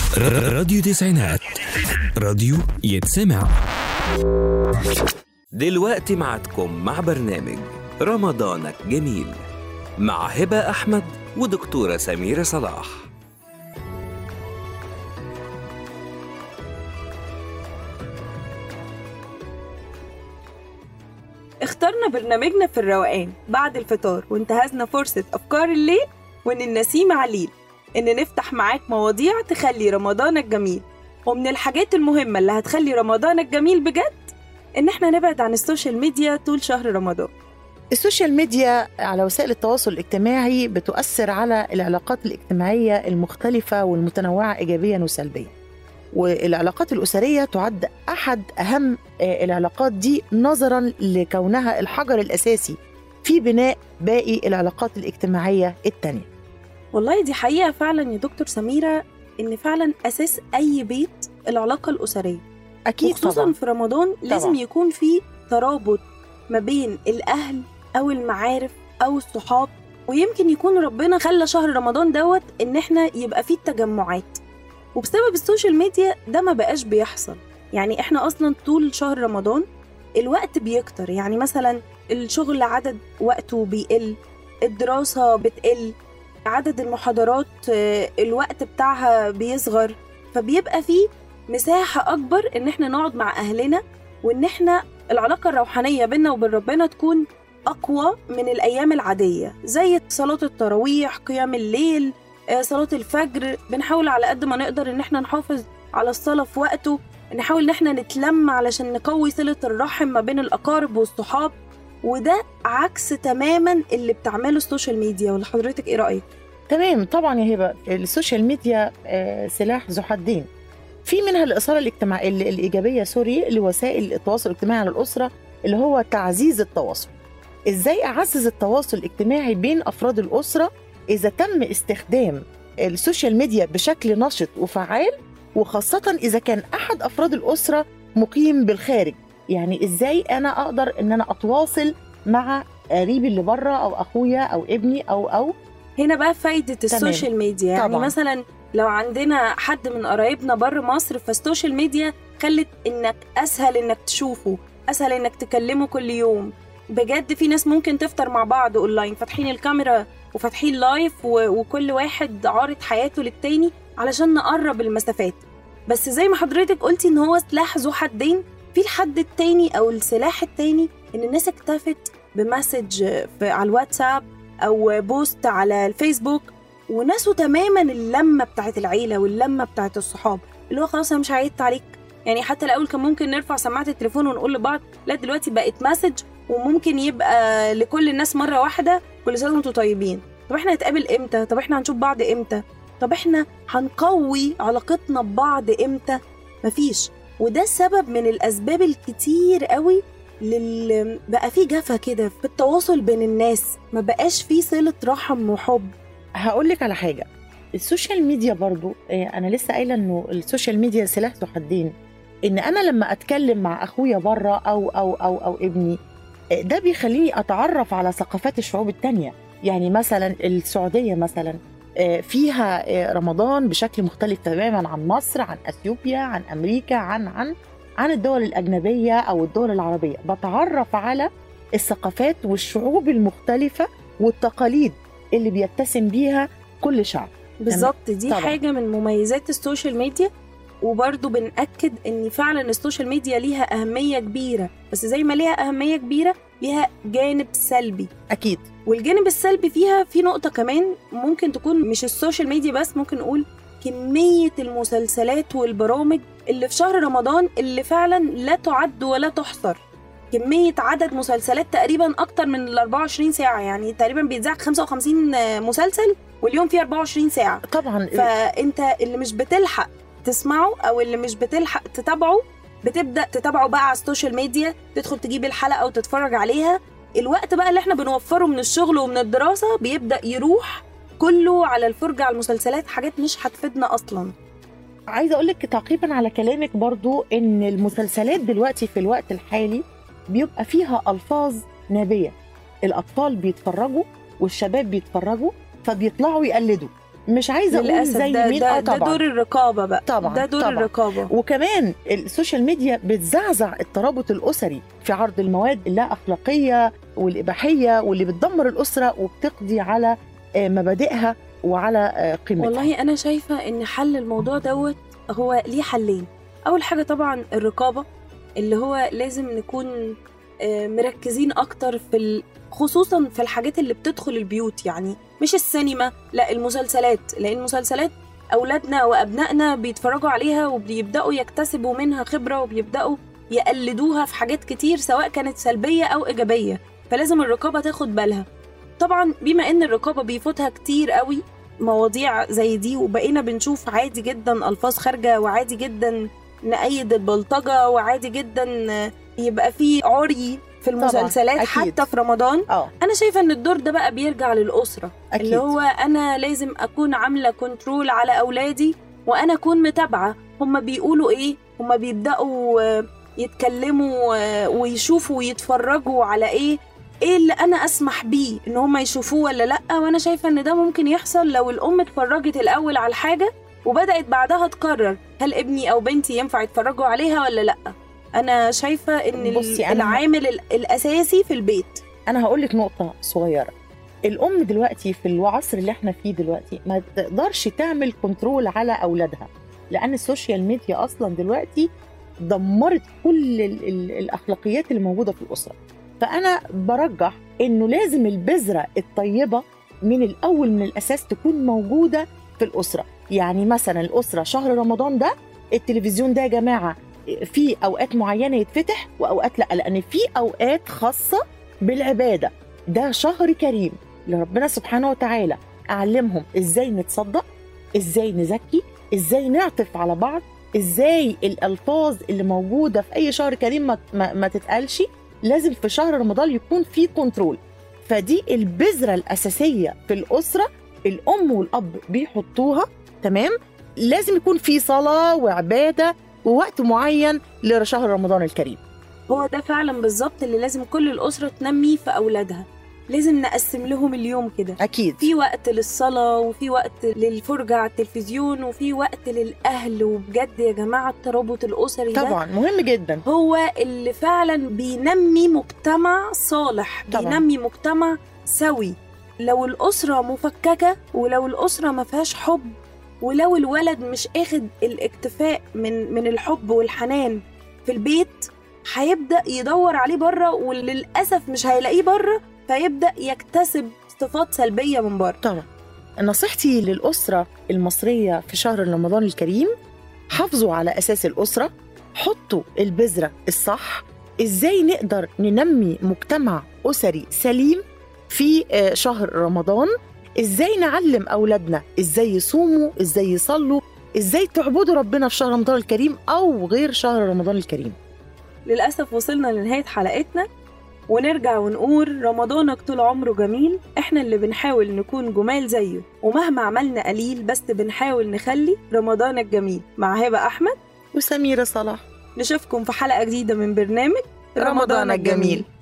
راديو تسعينات راديو يتسمع دلوقتي معكم مع برنامج رمضانك جميل مع هبة أحمد ودكتورة سميرة صلاح اخترنا برنامجنا في الروقان بعد الفطار وانتهزنا فرصة أفكار الليل وإن النسيم عليل إن نفتح معاك مواضيع تخلي رمضانك جميل ومن الحاجات المهمة اللي هتخلي رمضانك جميل بجد إن احنا نبعد عن السوشيال ميديا طول شهر رمضان السوشيال ميديا على وسائل التواصل الاجتماعي بتؤثر على العلاقات الاجتماعية المختلفة والمتنوعة إيجابيا وسلبيا والعلاقات الأسرية تعد أحد أهم آه، العلاقات دي نظرا لكونها الحجر الأساسي في بناء باقي العلاقات الاجتماعية التانية والله دي حقيقة فعلا يا دكتور سميرة إن فعلا أساس أي بيت العلاقة الأسرية أكيد وخصوصا طبعا في رمضان لازم طبعاً. يكون في ترابط ما بين الأهل أو المعارف أو الصحاب ويمكن يكون ربنا خلى شهر رمضان دوت إن إحنا يبقى فيه التجمعات وبسبب السوشيال ميديا ده ما بقاش بيحصل يعني إحنا أصلا طول شهر رمضان الوقت بيكتر يعني مثلا الشغل عدد وقته بيقل الدراسة بتقل عدد المحاضرات آه، الوقت بتاعها بيصغر فبيبقى فيه مساحة أكبر إن إحنا نقعد مع أهلنا وإن إحنا العلاقة الروحانية بينا وبين ربنا تكون أقوى من الأيام العادية زي صلاة التراويح قيام الليل آه، صلاة الفجر بنحاول على قد ما نقدر إن إحنا نحافظ على الصلاة في وقته نحاول إن إحنا نتلم علشان نقوي صلة الرحم ما بين الأقارب والصحاب وده عكس تماما اللي بتعمله السوشيال ميديا ولا حضرتك إيه رأيك؟ تمام طبعا يا هبه السوشيال ميديا آه، سلاح ذو حدين في منها الاثاره الاجتماعيه ال- الايجابيه سوري لوسائل التواصل الاجتماعي على الاسره اللي هو تعزيز التواصل ازاي اعزز التواصل الاجتماعي بين افراد الاسره اذا تم استخدام السوشيال ميديا بشكل نشط وفعال وخاصه اذا كان احد افراد الاسره مقيم بالخارج يعني ازاي انا اقدر ان انا اتواصل مع قريبي اللي بره او اخويا او ابني او او هنا بقى فايدة السوشيال ميديا يعني طبعاً. مثلا لو عندنا حد من قرايبنا بره مصر فالسوشيال ميديا خلت انك اسهل انك تشوفه اسهل انك تكلمه كل يوم بجد في ناس ممكن تفطر مع بعض اونلاين فاتحين الكاميرا وفاتحين لايف و... وكل واحد عارض حياته للتاني علشان نقرب المسافات بس زي ما حضرتك قلتي ان هو سلاح ذو حدين في الحد التاني او السلاح التاني ان الناس اكتفت بمسج في على الواتساب او بوست على الفيسبوك ونسوا تماما اللمه بتاعت العيله واللمه بتاعت الصحاب اللي هو خلاص انا مش هعيدت عليك يعني حتى الاول كان ممكن نرفع سماعه التليفون ونقول لبعض لا دلوقتي بقت مسج وممكن يبقى لكل الناس مره واحده كل سنه وانتم طيبين طب احنا هنتقابل امتى طب احنا هنشوف بعض امتى طب احنا هنقوي علاقتنا ببعض امتى مفيش وده سبب من الاسباب الكتير قوي لل... بقى في جفا كده في التواصل بين الناس ما بقاش في صله رحم وحب هقول لك على حاجه السوشيال ميديا برضو آه، انا لسه قايله انه السوشيال ميديا سلاح ذو حدين ان انا لما اتكلم مع اخويا بره او او او او ابني آه، ده بيخليني اتعرف على ثقافات الشعوب التانية يعني مثلا السعوديه مثلا آه، فيها آه، رمضان بشكل مختلف تماما عن مصر عن اثيوبيا عن امريكا عن عن عن الدول الاجنبيه او الدول العربيه بتعرف على الثقافات والشعوب المختلفه والتقاليد اللي بيتسم بيها كل شعب بالظبط دي طبعاً. حاجه من مميزات السوشيال ميديا وبرضه بنأكد ان فعلا السوشيال ميديا ليها اهميه كبيره بس زي ما ليها اهميه كبيره ليها جانب سلبي اكيد والجانب السلبي فيها في نقطة كمان ممكن تكون مش السوشيال ميديا بس ممكن نقول كمية المسلسلات والبرامج اللي في شهر رمضان اللي فعلا لا تعد ولا تحصر كمية عدد مسلسلات تقريبا أكتر من ال 24 ساعة يعني تقريبا بيتذاع 55 مسلسل واليوم فيه 24 ساعة طبعا فأنت اللي مش بتلحق تسمعه أو اللي مش بتلحق تتابعه بتبدأ تتابعه بقى على السوشيال ميديا تدخل تجيب الحلقة وتتفرج عليها الوقت بقى اللي احنا بنوفره من الشغل ومن الدراسة بيبدأ يروح كله على الفرجة على المسلسلات حاجات مش هتفيدنا أصلا عايزه اقول لك تعقيبا على كلامك برضو ان المسلسلات دلوقتي في الوقت الحالي بيبقى فيها الفاظ نابيه الاطفال بيتفرجوا والشباب بيتفرجوا فبيطلعوا يقلدوا مش عايزه اقول للاسف زي ده, مين ده, اه ده طبعا دور الرقابه بقى طبعا ده دور طبعا. الرقابه وكمان السوشيال ميديا بتزعزع الترابط الاسري في عرض المواد اللا اخلاقيه والاباحيه واللي بتدمر الاسره وبتقضي على آه، مبادئها وعلى آه، قيمتها والله انا شايفه ان حل الموضوع دوت هو ليه حلين اول حاجه طبعا الرقابه اللي هو لازم نكون آه، مركزين اكتر في ال... خصوصا في الحاجات اللي بتدخل البيوت يعني مش السينما لا المسلسلات لان المسلسلات اولادنا وابنائنا بيتفرجوا عليها وبيبداوا يكتسبوا منها خبره وبيبداوا يقلدوها في حاجات كتير سواء كانت سلبيه او ايجابيه فلازم الرقابه تاخد بالها طبعا بما ان الرقابه بيفوتها كتير قوي مواضيع زي دي وبقينا بنشوف عادي جدا الفاظ خارجه وعادي جدا نأيد البلطجه وعادي جدا يبقى في عري في المسلسلات أكيد. حتى في رمضان اه انا شايفه ان الدور ده بقى بيرجع للاسره اكيد اللي هو انا لازم اكون عامله كنترول على اولادي وانا اكون متابعه هم بيقولوا ايه هم بيبداوا آه، يتكلموا آه، ويشوفوا ويتفرجوا على ايه ايه اللي انا اسمح بيه ان هم يشوفوه ولا لا وانا شايفه ان ده ممكن يحصل لو الام اتفرجت الاول على الحاجه وبدات بعدها تقرر هل ابني او بنتي ينفع يتفرجوا عليها ولا لا انا شايفه ان ال- بصي، أنا- العامل ال- الاساسي في البيت انا هقول لك نقطه صغيره الام دلوقتي في العصر اللي احنا فيه دلوقتي ما تقدرش تعمل كنترول على اولادها لان السوشيال ميديا اصلا دلوقتي دمرت كل ال ال الاخلاقيات اللي موجوده في الاسره فانا برجح انه لازم البذره الطيبه من الاول من الاساس تكون موجوده في الاسره يعني مثلا الاسره شهر رمضان ده التلفزيون ده يا جماعه في اوقات معينه يتفتح واوقات لا لان في اوقات خاصه بالعباده ده شهر كريم لربنا سبحانه وتعالى اعلمهم ازاي نتصدق ازاي نزكي ازاي نعطف على بعض ازاي الالفاظ اللي موجوده في اي شهر كريم ما, ما, ما تتقالش لازم في شهر رمضان يكون في كنترول فدي البذره الاساسيه في الاسره الام والاب بيحطوها تمام لازم يكون في صلاه وعباده ووقت معين لشهر رمضان الكريم هو ده فعلا بالظبط اللي لازم كل الأسرة تنميه في أولادها لازم نقسم لهم اليوم كده اكيد في وقت للصلاة وفي وقت للفرجة على التلفزيون وفي وقت للأهل وبجد يا جماعة الترابط الأسري ده طبعا مهم جدا هو اللي فعلا بينمي مجتمع صالح طبعاً. بينمي مجتمع سوي لو الأسرة مفككة ولو الأسرة ما فيهاش حب ولو الولد مش اخد الاكتفاء من من الحب والحنان في البيت هيبدأ يدور عليه بره وللأسف مش هيلاقيه بره فيبدأ يكتسب صفات سلبية من بره طبعا نصيحتي للأسرة المصرية في شهر رمضان الكريم حافظوا على أساس الأسرة حطوا البذرة الصح إزاي نقدر ننمي مجتمع أسري سليم في آه، شهر رمضان إزاي نعلم أولادنا إزاي يصوموا إزاي يصلوا إزاي تعبدوا ربنا في شهر رمضان الكريم أو غير شهر رمضان الكريم للأسف وصلنا لنهاية حلقتنا ونرجع ونقول رمضانك طول عمره جميل احنا اللي بنحاول نكون جمال زيه ومهما عملنا قليل بس بنحاول نخلي رمضانك جميل مع هبة أحمد وسميرة صلاح نشوفكم في حلقة جديدة من برنامج رمضانك جميل.